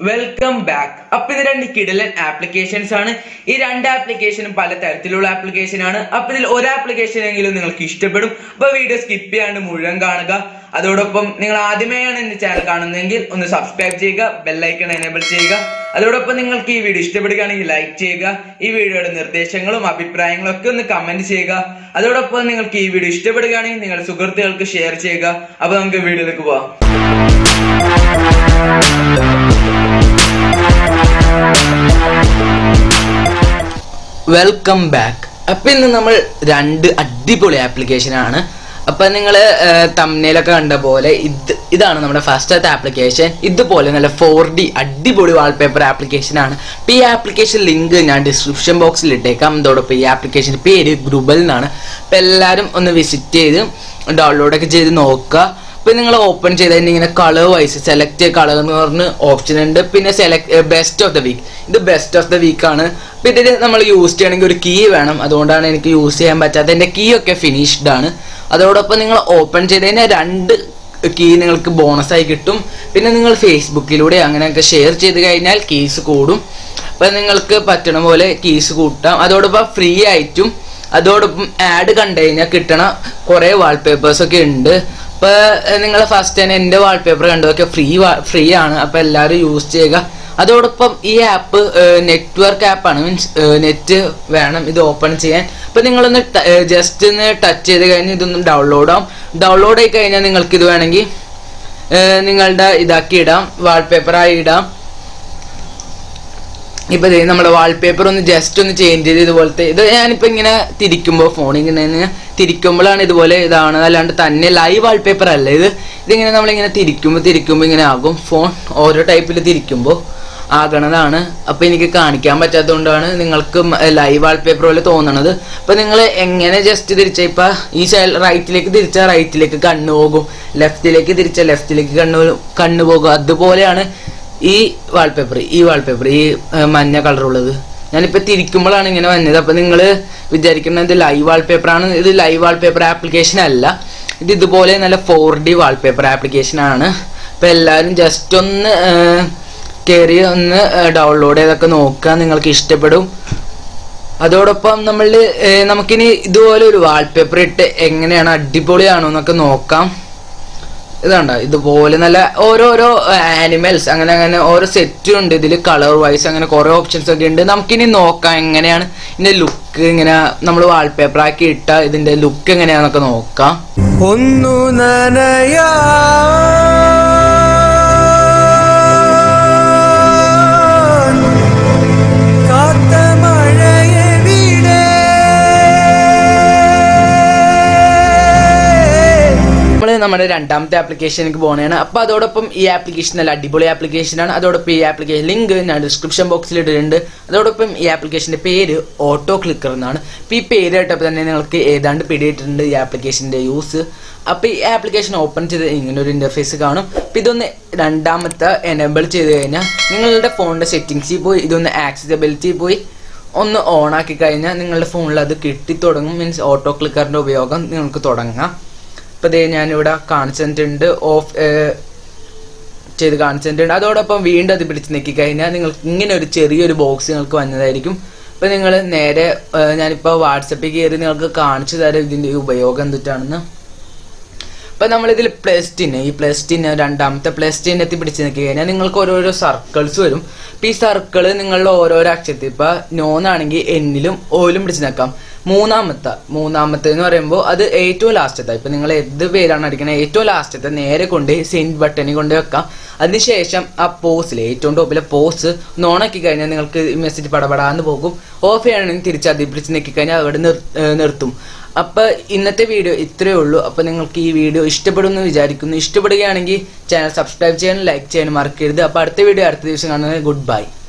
welcome back അപ്പൊ ഇത് രണ്ട് കിടലൻ ആപ്ലിക്കേഷൻസ് ആണ് ഈ രണ്ട് ആപ്ലിക്കേഷനും പല തരത്തിലുള്ള ആപ്ലിക്കേഷൻ ആണ് അപ്പൊ ഇതിൽ ഒരു ആപ്ലിക്കേഷൻ എങ്കിലും നിങ്ങൾക്ക് ഇഷ്ടപ്പെടും അപ്പൊ വീഡിയോ സ്കിപ്പ് ചെയ്യാണ്ട് മുഴുവൻ കാണുക അതോടൊപ്പം നിങ്ങൾ ആദ്യമായാണ് എന്റെ ചാനൽ കാണുന്നതെങ്കിൽ ഒന്ന് സബ്സ്ക്രൈബ് ചെയ്യുക ബെല്ലൈക്കൺ എനേബിൾ ചെയ്യുക അതോടൊപ്പം നിങ്ങൾക്ക് ഈ വീഡിയോ ഇഷ്ടപ്പെടുകയാണെങ്കിൽ ലൈക്ക് ചെയ്യുക ഈ വീഡിയോയുടെ നിർദ്ദേശങ്ങളും അഭിപ്രായങ്ങളും ഒക്കെ ഒന്ന് കമന്റ് ചെയ്യുക അതോടൊപ്പം നിങ്ങൾക്ക് ഈ വീഡിയോ ഇഷ്ടപ്പെടുകയാണെങ്കിൽ നിങ്ങളുടെ സുഹൃത്തുക്കൾക്ക് ഷെയർ ചെയ്യുക അപ്പൊ നമുക്ക് വീഡിയോയിലേക്ക് പോവാം വെൽക്കം ബാക്ക് അപ്പൊ ഇന്ന് നമ്മൾ രണ്ട് അടിപൊളി ആപ്ലിക്കേഷൻ ആണ് അപ്പൊ നിങ്ങൾ തമ്മിലൊക്കെ കണ്ട പോലെ ഇത് ഇതാണ് നമ്മുടെ ഫസ്റ്റത്തെ ആപ്ലിക്കേഷൻ ഇതുപോലെ നല്ല ഫോർ ഡി അടിപൊളി വാൾപേപ്പർ ആപ്ലിക്കേഷൻ ആണ് അപ്പൊ ഈ ആപ്ലിക്കേഷൻ ലിങ്ക് ഞാൻ ഡിസ്ക്രിപ്ഷൻ ബോക്സിൽ ഇട്ടേക്കാം അതോടൊപ്പം ഈ ആപ്ലിക്കേഷൻ പേര് ഗ്രൂബൽ എന്നാണ് അപ്പൊ എല്ലാവരും ഒന്ന് വിസിറ്റ് ചെയ്ത് ഡൗൺലോഡ് ഒക്കെ ചെയ്ത് നോക്കുക ഇപ്പൊ നിങ്ങൾ ഓപ്പൺ ചെയ്ത് കഴിഞ്ഞാൽ ഇങ്ങനെ കളർ വൈസ് സെലക്ട് കളർ എന്ന് പറഞ്ഞ് ഓപ്ഷൻ ഉണ്ട് പിന്നെ select best of the week ഇത് ബെസ്റ്റ് ഓഫ് ദ വീക്ക് ആണ് അപ്പൊ ഇതിൽ നമ്മൾ യൂസ് ചെയ്യണമെങ്കിൽ ഒരു കീ വേണം അതുകൊണ്ടാണ് എനിക്ക് യൂസ് ചെയ്യാൻ പറ്റാത്തത് എൻ്റെ കീ ഒക്കെ ഫിനിഷ്ഡ് ആണ് അതോടൊപ്പം നിങ്ങൾ ഓപ്പൺ ചെയ്ത് കഴിഞ്ഞാൽ രണ്ട് കീ നിങ്ങൾക്ക് ബോണസ് ആയി കിട്ടും പിന്നെ നിങ്ങൾ ഫേസ്ബുക്കിലൂടെ അങ്ങനെയൊക്കെ ഷെയർ ചെയ്ത് കഴിഞ്ഞാൽ കീസ് കൂടും അപ്പൊ നിങ്ങൾക്ക് പറ്റണ പോലെ കീസ് കൂട്ടാം അതോടൊപ്പം ഫ്രീ ആയിട്ടും അതോടൊപ്പം ആഡ് കണ്ടു കഴിഞ്ഞാൽ കിട്ടണ കുറേ വാൾപേപ്പേഴ്സ് ഒക്കെ ഉണ്ട് അപ്പൊ നിങ്ങൾ ഫസ്റ്റ് തന്നെ എൻ്റെ വാൾപേപ്പർ കണ്ടതൊക്കെ ഫ്രീ ഫ്രീ ആണ് അപ്പൊ എല്ലാവരും യൂസ് ചെയ്യുക അതോടൊപ്പം ഈ ആപ്പ് നെറ്റ്വർക്ക് ആപ്പാണ് മീൻസ് നെറ്റ് വേണം ഇത് ഓപ്പൺ ചെയ്യാൻ അപ്പൊ നിങ്ങളൊന്ന് ജസ്റ്റ് ഒന്ന് ടച്ച് ചെയ്ത് കഴിഞ്ഞ് ഇതൊന്ന് ഡൗൺലോഡ് ആവും ഡൗൺലോഡ് ആയി കഴിഞ്ഞാൽ നിങ്ങൾക്ക് ഇത് വേണമെങ്കിൽ നിങ്ങളുടെ ഇതാക്കി ഇടാം വാൾപേപ്പറായി ഇടാം ഇപ്പൊ ദേ നമ്മുടെ വാൾപേപ്പർ ഒന്ന് ജസ്റ്റ് ഒന്ന് ചേഞ്ച് ചെയ്ത് ഇതുപോലത്തെ ഇത് ഞാനിപ്പോ ഇങ്ങനെ തിരിക്കുമ്പോൾ ഫോൺ ഇങ്ങനെ തിരിക്കുമ്പോഴാണ് ഇതുപോലെ ഇതാണ് അല്ലാണ്ട് തന്നെ ലൈവ് വാൾപേപ്പർ അല്ല ഇത് ഇതിങ്ങനെ നമ്മളിങ്ങനെ തിരിക്കുമ്പോൾ തിരിക്കുമ്പോൾ ഇങ്ങനെ ആകും ഫോൺ ഓരോ ടൈപ്പിൽ തിരിക്കുമ്പോൾ ആകണതാണ് അപ്പൊ എനിക്ക് കാണിക്കാൻ പറ്റാത്തതുകൊണ്ടാണ് നിങ്ങൾക്ക് ലൈവ് വാൾപേപ്പർ പോലെ തോന്നണത് അപ്പൊ നിങ്ങൾ എങ്ങനെ ജസ്റ്റ് തിരിച്ച ഇപ്പൊ ഈ റൈറ്റിലേക്ക് തിരിച്ചാൽ റൈറ്റിലേക്ക് കണ്ണു പോകും ലെഫ്റ്റിലേക്ക് തിരിച്ചാൽ ലെഫ്റ്റിലേക്ക് കണ്ണു കണ്ണു പോകും അതുപോലെയാണ് ഈ വാൾപേപ്പർ ഈ വാൾപേപ്പർ ഈ മഞ്ഞ കളറുള്ളത് ഞാനിപ്പോൾ തിരിക്കുമ്പോഴാണ് ഇങ്ങനെ വന്നത് അപ്പോൾ നിങ്ങൾ വിചാരിക്കുന്നത് ലൈവ് വാൾപേപ്പർ ആണ് ഇത് ലൈവ് വാൾപേപ്പർ ആപ്ലിക്കേഷൻ അല്ല ഇത് ഇതുപോലെ നല്ല ഫോർ ഡി വാൾപേപ്പർ ആപ്ലിക്കേഷൻ ആണ് അപ്പോൾ എല്ലാവരും ജസ്റ്റ് ഒന്ന് കയറി ഒന്ന് ഡൗൺലോഡ് ചെയ്തൊക്കെ നോക്കുക നിങ്ങൾക്ക് ഇഷ്ടപ്പെടും അതോടൊപ്പം നമ്മൾ നമുക്കിനി ഇതുപോലെ ഒരു വാൾപേപ്പർ ഇട്ട് എങ്ങനെയാണ് അടിപൊളിയാണോ എന്നൊക്കെ നോക്കാം ഇതുണ്ട ഇതുപോലെ നല്ല ഓരോരോ ആനിമൽസ് അങ്ങനെ അങ്ങനെ ഓരോ സെറ്റും ഉണ്ട് ഇതിൽ കളർ വൈസ് അങ്ങനെ കുറെ ഓപ്ഷൻസ് ഒക്കെ ഉണ്ട് നമുക്കിനി നോക്കാം എങ്ങനെയാണ് ഇതിന്റെ ലുക്ക് ഇങ്ങനെ നമ്മൾ വാൾപേപ്പർ ആക്കി ഇട്ട ഇതിന്റെ ലുക്ക് എങ്ങനെയാന്നൊക്കെ നോക്കാം ഒന്നു നനയാ കാത്ത മഴയെവിടെ നമ്മൾ നമ്മുടെ രണ്ടാമത്തെ ആപ്ലിക്കേഷനിലേക്ക് പോകണതാണ് അപ്പോൾ അതോടൊപ്പം ഈ ആപ്ലിക്കേഷൻ നല്ല അടിപൊളി ആപ്ലിക്കേഷനാണ് അതോടൊപ്പം ഈ ആപ്ലിക്കേഷൻ ലിങ്ക് ഞാൻ ഡിസ്ക്രിപ്ഷൻ ബോക്സിൽ ഇട്ടിട്ടുണ്ട് അതോടൊപ്പം ഈ ആപ്ലിക്കേഷൻ്റെ പേര് ഓട്ടോ ക്ലിക്കർ എന്നാണ് അപ്പോൾ ഈ പേര് കേട്ടപ്പോൾ തന്നെ നിങ്ങൾക്ക് ഏതാണ്ട് പിടിയിട്ടുണ്ട് ഈ ആപ്ലിക്കേഷൻ്റെ യൂസ് അപ്പോൾ ഈ ആപ്ലിക്കേഷൻ ഓപ്പൺ ചെയ്ത് ഇങ്ങനെ ഒരു ഇൻ്റർഫേസ് കാണും അപ്പോൾ ഇതൊന്ന് രണ്ടാമത്തെ എനേബിൾ ചെയ്ത് കഴിഞ്ഞാൽ നിങ്ങളുടെ ഫോണിൻ്റെ സെറ്റിങ്സിൽ പോയി ഇതൊന്ന് ആക്സസിബിലിറ്റി പോയി ഒന്ന് ഓൺ ആക്കി കഴിഞ്ഞാൽ നിങ്ങളുടെ ഫോണിൽ അത് കിട്ടി തുടങ്ങും മീൻസ് ഓട്ടോ ക്ലിക്കറിൻ്റെ ഉപയോഗം നിങ്ങൾക്ക് തുടങ്ങാം ഇപ്പോൾ ദേ ഞാനിവിടെ കാണിച്ചു തന്നിട്ടുണ്ട് ഓഫ് ചെയ്ത് കാണിച്ചു തന്നിട്ടുണ്ട് അതോടൊപ്പം വീണ്ടും അത് പിടിച്ച് നിൽക്കി കഴിഞ്ഞാൽ നിങ്ങൾക്ക് ഇങ്ങനെ ഒരു ചെറിയൊരു ബോക്സ് നിങ്ങൾക്ക് വന്നതായിരിക്കും അപ്പോൾ നിങ്ങൾ നേരെ ഞാനിപ്പോൾ വാട്സപ്പിൽ കയറി നിങ്ങൾക്ക് കാണിച്ചു തരാം ഇതിൻ്റെ ഉപയോഗം എന്തിട്ടാണെന്ന് ഇപ്പം നമ്മളിതിൽ പ്ലസ് ടിന് ഈ പ്ലസ് ടിന് രണ്ടാമത്തെ പ്ലസ് ടിൻ എത്തി പിടിച്ച് നിൽക്കി കഴിഞ്ഞാൽ നിങ്ങൾക്ക് ഓരോരോ സർക്കിൾസ് വരും അപ്പം ഈ സർക്കിൾ നിങ്ങളുടെ ഓരോരോ അക്ഷരത്തിൽ ഇപ്പം നോന്നാണെങ്കിൽ എന്നിലും ഓയിലും പിടിച്ച് നിൽക്കാം മൂന്നാമത്തെ മൂന്നാമത്തെ എന്ന് പറയുമ്പോൾ അത് ഏറ്റവും ലാസ്റ്റത്തെ ഇപ്പം നിങ്ങൾ ഏത് പേരാണ് അടിക്കുന്നത് ഏറ്റവും ലാസ്റ്റത്തെ നേരെ കൊണ്ട് സെൻഡ് ബട്ടണിൽ കൊണ്ട് വെക്കാം അതിനുശേഷം ആ പോസിൽ ഏറ്റവും ടോപ്പിലെ പോസ് നോണാക്കി കഴിഞ്ഞാൽ നിങ്ങൾക്ക് മെസ്സേജ് പടപടാന്ന് പോകും ഓഫ് ചെയ്യണമെങ്കിൽ തിരിച്ച് അതിൽ പിടിച്ച് നിൽക്കി കഴിഞ്ഞാൽ അവിടെ നിർ നിർത്തും അപ്പൊ ഇന്നത്തെ വീഡിയോ ഇത്രയേ ഉള്ളൂ അപ്പൊ നിങ്ങൾക്ക് ഈ വീഡിയോ ഇഷ്ടപ്പെടുമെന്ന് വിചാരിക്കുന്നു ഇഷ്ടപ്പെടുകയാണെങ്കിൽ ചാനൽ സബ്സ്ക്രൈബ് ചെയ്യാനും ലൈക്ക് ചെയ്യാനും മറക്കരുത് അപ്പൊ അടുത്ത വീഡിയോ അടുത്ത ദിവസം കാണുന്നത് ഗുഡ് ബൈ